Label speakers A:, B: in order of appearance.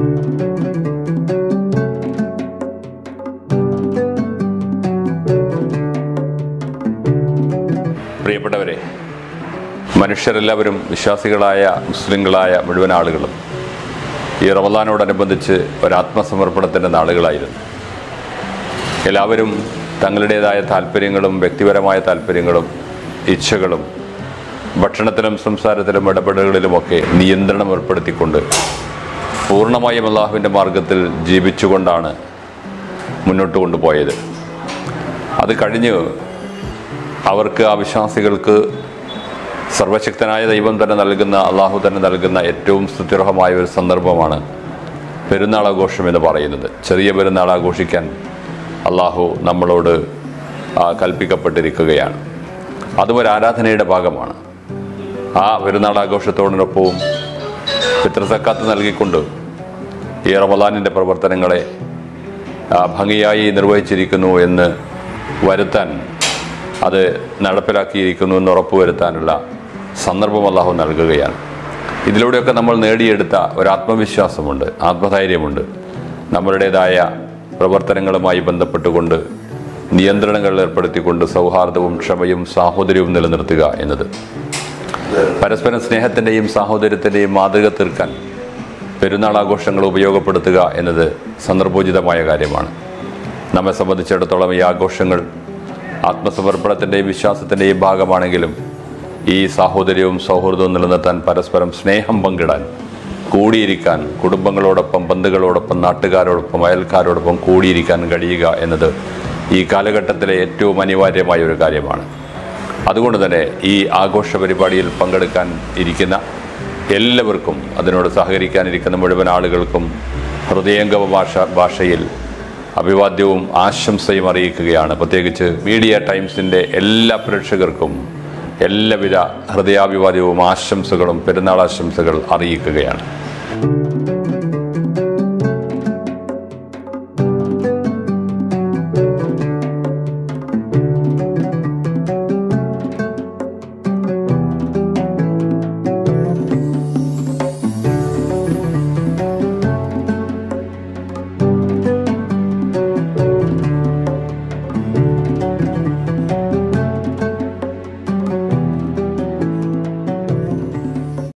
A: പ്രിയപ്പെട്ടവരെ മനുഷ്യരെല്ലാവരും വിശ്വാസികളായ മുസ്ലിങ്ങളായ മുഴുവൻ ആളുകളും ഈ റമദാനോടനുബന്ധിച്ച് ഒരാത്മസമർപ്പണത്തിൻ്റെ നാളുകളായിരുന്നു എല്ലാവരും തങ്ങളുടേതായ താല്പര്യങ്ങളും വ്യക്തിപരമായ താല്പര്യങ്ങളും ഇച്ഛകളും ഭക്ഷണത്തിലും സംസാരത്തിലും ഇടപെടലുകളിലുമൊക്കെ നിയന്ത്രണം ഏർപ്പെടുത്തിക്കൊണ്ട് പൂർണ്ണമായും അള്ളാഹുവിൻ്റെ മാർഗത്തിൽ ജീവിച്ചുകൊണ്ടാണ് മുന്നോട്ട് കൊണ്ടുപോയത് അത് കഴിഞ്ഞ് അവർക്ക് ആ വിശ്വാസികൾക്ക് സർവശക്തനായ ദൈവം തന്നെ നൽകുന്ന അള്ളാഹു തന്നെ നൽകുന്ന ഏറ്റവും സ്തുത്യർഹമായ ഒരു സന്ദർഭമാണ് പെരുന്നാൾ ആഘോഷം എന്ന് പറയുന്നത് ചെറിയ പെരുന്നാൾ ആഘോഷിക്കാൻ അള്ളാഹു നമ്മളോട് ആ, കൽപ്പിക്കപ്പെട്ടിരിക്കുകയാണ് അതും ഒരു ആരാധനയുടെ ഭാഗമാണ് ആ പെരുന്നാൾ ആഘോഷത്തോടൊപ്പവും പിതൃസക്കാത്ത് നൽകിക്കൊണ്ട് ഈ റമദാനിൻ്റെ പ്രവർത്തനങ്ങളെ ആ, ഭംഗിയായി നിർവഹിച്ചിരിക്കുന്നു എന്ന് വരുത്താൻ അത് നടപ്പിലാക്കിയിരിക്കുന്നു എന്ന് ഉറപ്പുവരുത്താനുള്ള സന്ദർഭം അള്ളാഹു നൽകുകയാണ് ഇതിലൂടെയൊക്കെ നമ്മൾ നേടിയെടുത്ത ഒരു ആത്മവിശ്വാസമുണ്ട് ആത്മധൈര്യമുണ്ട് നമ്മളുടേതായ പ്രവർത്തനങ്ങളുമായി ബന്ധപ്പെട്ടുകൊണ്ട് നിയന്ത്രണങ്ങൾ ഏർപ്പെടുത്തിക്കൊണ്ട് സൗഹാർദ്ദവും ക്ഷമയും സാഹോദര്യവും നിലനിർത്തുക എന്നത് പരസ്പരം സ്നേഹത്തിൻ്റെയും സാഹോദര്യത്തിൻ്റെയും മാതൃക തീർക്കാൻ പെരുന്നാൾ ആഘോഷങ്ങൾ ഉപയോഗപ്പെടുത്തുക എന്നത് സന്ദർഭോചിതമായ കാര്യമാണ് നമ്മെ സംബന്ധിച്ചിടത്തോളം ഈ ആഘോഷങ്ങൾ ആത്മസമർപ്പണത്തിൻ്റെയും വിശ്വാസത്തിൻ്റെയും ഭാഗമാണെങ്കിലും ഈ സാഹോദര്യവും സൗഹൃദവും നിലനിർത്താൻ പരസ്പരം സ്നേഹം പങ്കിടാൻ കൂടിയിരിക്കാൻ കുടുംബങ്ങളോടൊപ്പം ബന്ധുക്കളോടൊപ്പം നാട്ടുകാരോടൊപ്പം അയൽക്കാരോടൊപ്പം കൂടിയിരിക്കാൻ കഴിയുക എന്നത് ഈ കാലഘട്ടത്തിലെ ഏറ്റവും അനിവാര്യമായ ഒരു കാര്യമാണ് അതുകൊണ്ട് തന്നെ ഈ ആഘോഷ പരിപാടിയിൽ പങ്കെടുക്കാൻ ഇരിക്കുന്ന എല്ലാവർക്കും അതിനോട് സഹകരിക്കാനിരിക്കുന്ന മുഴുവൻ ആളുകൾക്കും ഹൃദയംഗമ ഭാഷ ഭാഷയിൽ അഭിവാദ്യവും ആശംസയും അറിയിക്കുകയാണ് പ്രത്യേകിച്ച് മീഡിയ ടൈംസിൻ്റെ എല്ലാ പ്രേക്ഷകർക്കും എല്ലാവിധ ഹൃദയാഭിവാദ്യവും ആശംസകളും പെരുന്നാൾ ആശംസകൾ അറിയിക്കുകയാണ്